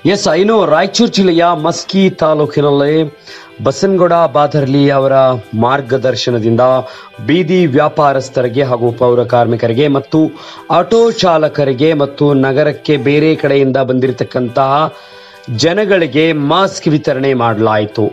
S ಐನು Raichur ಜಿಲ್ಲೆಯ ಮಸ್ಕಿ ತಾಲೂಕಿನಲ್ಲಿ ಬಸನಗೌಡ ಬಾದರ್ಲಿ ಅವರ ಮಾರ್ಗದರ್ಶನದಿಂದ ಬೀದಿ ವ್ಯಾಪಾರಸ್ಥರಿಗೆ ಹಾಗೂ ಪೌರ ಕಾರ್ಮಿಕರಿಗೆ ಮತ್ತು ಆಟೋ ಚಾಲಕರಿಗೆ ಮತ್ತು ನಗರಕ್ಕೆ ಬೇರೆ ಕಡೆಯಿಂದ ಬಂದಿರತಕ್ಕಂತಹ ಜನಗಳಿಗೆ ಮಾಸ್ಕ್ ವಿತರಣೆ ಮಾಡಲಾಯಿತು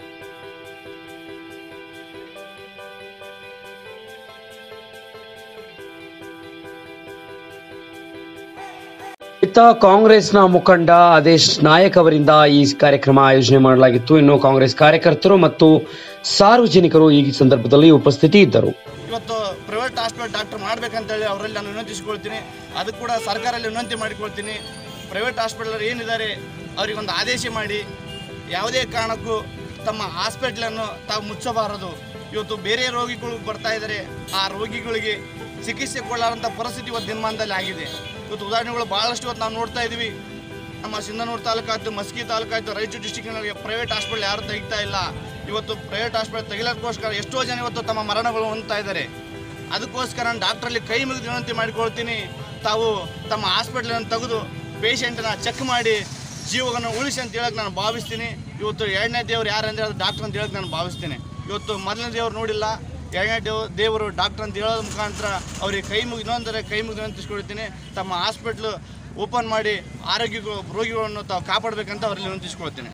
ಇತ್ತ ಕಾಂಗ್ರೆಸ್ನ ಮುಖಂಡ ಆದೇಶ್ ನಾಯಕ್ ಅವರಿಂದ ಈ ಕಾರ್ಯಕ್ರಮ ಆಯೋಜನೆ ಮಾಡಲಾಗಿತ್ತು ಇನ್ನು ಕಾಂಗ್ರೆಸ್ ಕಾರ್ಯಕರ್ತರು ಮತ್ತು ಸಾರ್ವಜನಿಕರು ಈ ಸಂದರ್ಭದಲ್ಲಿ ಉಪಸ್ಥಿತಿ ಇದ್ದರು ಇವತ್ತು ಪ್ರೈವೇಟ್ ಹಾಸ್ಪಿಟಲ್ ಡಾಕ್ಟರ್ ಮಾಡ್ಬೇಕಂತೇಳಿ ಅವರಲ್ಲಿ ನಾನು ವಿನಂತಿಸಿಕೊಳ್ತೀನಿ ಅದಕ್ಕೆ ಕೂಡ ಸರ್ಕಾರಲ್ಲಿ ವಿನಂತಿ ಮಾಡಿಕೊಳ್ತೀನಿ ಪ್ರೈವೇಟ್ ಹಾಸ್ಪಿಟಲ್ ಏನಿದ್ದಾರೆ ಅವರಿಗೊಂದು ಆದೇಶ ಮಾಡಿ ಯಾವುದೇ ಕಾರಣಕ್ಕೂ ತಮ್ಮ ಹಾಸ್ಪಿಟ್ಲನ್ನು ತಾವು ಮುಚ್ಚಬಾರದು ಇವತ್ತು ಬೇರೆ ರೋಗಿಗಳು ಬರ್ತಾ ಇದ್ದಾರೆ ಆ ರೋಗಿಗಳಿಗೆ ಚಿಕಿತ್ಸೆ ಕೊಳ್ಳಾರಂಥ ಪರಿಸ್ಥಿತಿ ಇವತ್ತು ದಿನಮಾನದಲ್ಲಿ ಆಗಿದೆ ಇವತ್ತು ಉದಾಹರಣೆಗಳು ಭಾಳಷ್ಟು ಇವತ್ತು ನಾವು ನೋಡ್ತಾ ಇದ್ದೀವಿ ನಮ್ಮ ಸಿಂಧನೂರು ತಾಲೂಕಾಯ್ತು ಮಸ್ಕಿ ತಾಲೂಕಾಯ್ತು ರಾಯಚೂರು ಡಿಸ್ಟಿಕ್ನಲ್ಲಿ ಪ್ರೈವೇಟ್ ಹಾಸ್ಪಿಟಲ್ ಯಾರು ತೆಗಿತಾ ಇಲ್ಲ ಇವತ್ತು ಪ್ರೈವೇಟ್ ಹಾಸ್ಪಿಟಲ್ ತೆಗಿಲಕ್ಕೋಸ್ಕರ ಎಷ್ಟೋ ಜನ ಇವತ್ತು ತಮ್ಮ ಮರಣಗಳು ಹೊಂದ್ತಾ ಇದ್ದಾರೆ ಅದಕ್ಕೋಸ್ಕರ ನಾನು ಡಾಕ್ಟ್ರಲ್ಲಿ ಕೈ ಮುಗಿದು ವಿನಂತಿ ಮಾಡಿಕೊಳ್ತೀನಿ ತಾವು ತಮ್ಮ ಹಾಸ್ಪಿಟ್ಲನ್ನು ತೆಗೆದು ಪೇಷಂಟನ್ನ ಚೆಕ್ ಮಾಡಿ ಜೀವವನ್ನು ಉಳಿಸಿ ಅಂತ ಹೇಳಕ್ಕೆ ನಾನು ಭಾವಿಸ್ತೀನಿ ಇವತ್ತು ಎರಡನೇ ದೇವ್ರು ಯಾರು ಅಂತ ಹೇಳಿದ್ರೆ ಡಾಕ್ಟರ್ ಅಂತ ಹೇಳಕ್ಕೆ ನಾನು ಭಾವಿಸ್ತೀನಿ ಇವತ್ತು ಮೊದಲನೇ ದೇವ್ರು ನೋಡಿಲ್ಲ ಎರಡನೇ ದೇವ್ ದೇವರು ಡಾಕ್ಟರ್ ಅಂತ ಹೇಳೋದ್ರ ಮುಖಾಂತರ ಅವರಿಗೆ ಕೈ ಮುಗಿ ಇನ್ನೊಂದರೆ ಕೈ ಮುಗಿದು ವಿನಂತಿಸ್ಕೊಳ್ತೀನಿ ತಮ್ಮ ಹಾಸ್ಪಿಟ್ಲು ಓಪನ್ ಮಾಡಿ ಆರೋಗ್ಯ ರೋಗಿಗಳನ್ನು ತಾವು ಕಾಪಾಡಬೇಕಂತ ಅವರಲ್ಲಿ ವಿನಂತಿಸ್ಕೊಳ್ತೀನಿ